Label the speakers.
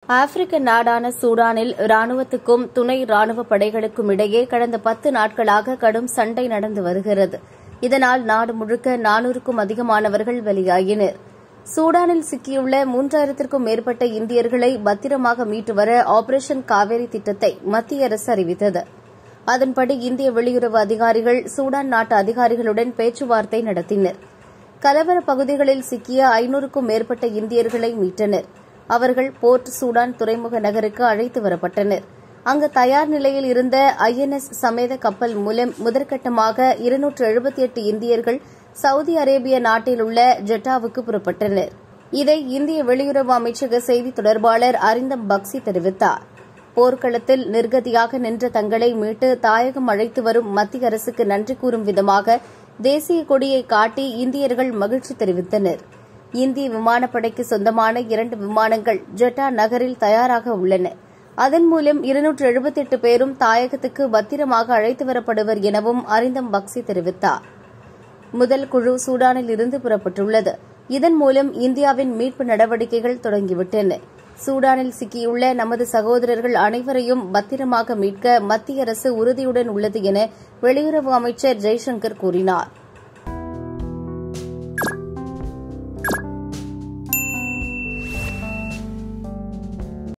Speaker 1: ஆப்பிரிக்க நாடான சூடானில் ராணுவத்துக்கும் துணை ராணுவ படைகளுக்கும் இடையே கடந்த பத்து நாட்களாக கடும் சண்டை நடந்து வருகிறது இதனால் நாடு முழுக்க நானூறுக்கும் அதிகமானவர்கள் வெளியாகினர் சூடானில் சிக்கியுள்ள மூன்றாயிரத்திற்கும் மேற்பட்ட இந்தியர்களை பத்திரமாக மீட்டு வர ஆபரேஷன் காவேரி திட்டத்தை மத்திய அரசு அறிவித்தது அதன்படி இந்திய வெளியுறவு அதிகாரிகள் சூடான் நாட்டு அதிகாரிகளுடன் பேச்சுவார்த்தை நடத்தினர் கலவர பகுதிகளில் சிக்கிய ஐநூறுக்கும் மேற்பட்ட இந்தியர்களை மீட்டனர் அவர்கள் போர்ட் சூடான் துறைமுக நகருக்கு அழைத்து வரப்பட்டனர் அங்கு தயார் நிலையில் இருந்த ஐஎன்எஸ் சமேத கப்பல் மூலம் முதற்கட்டமாக இருநூற்று எழுபத்தி எட்டு இந்தியர்கள் சவுதி அரேபிய நாட்டில் உள்ள ஜெட்டாவுக்கு புறப்பட்டனர் இதை இந்திய வெளியுறவு அமைச்சக செய்தி தொடர்பாளர் அரிந்தம் பக்சி தெரிவித்தார் போர்க்களத்தில் நிர்கதியாக நின்ற தங்களை மீட்டு தாயகம் அழைத்து வரும் மத்திய அரசுக்கு நன்றி கூறும் விதமாக தேசிய கொடியை காட்டி இந்தியர்கள் மகிழ்ச்சி தெரிவித்தனர் இந்திய விமானப்படைக்கு சொந்தமான இரண்டு விமானங்கள் ஜெட்டா நகரில் தயாராக உள்ளன அதன் மூலம் இருநூற்று எழுபத்தெட்டு பேரும் தாயகத்துக்கு பத்திரமாக அழைத்து வரப்படுவர் எனவும் அரிந்தம் பக்சி தெரிவித்தார் முதல் குழு சூடானில் இருந்து புறப்பட்டுள்ளது இதன் மூலம் இந்தியாவின் மீட்பு நடவடிக்கைகள் தொடங்கிவிட்டன சூடானில் சிக்கியுள்ள நமது சகோதரர்கள் அனைவரையும் பத்திரமாக மீட்க மத்திய அரசு உறுதியுடன் உள்ளது என வெளியுறவு அமைச்சர் ஜெய்சங்கர் கூறினாா்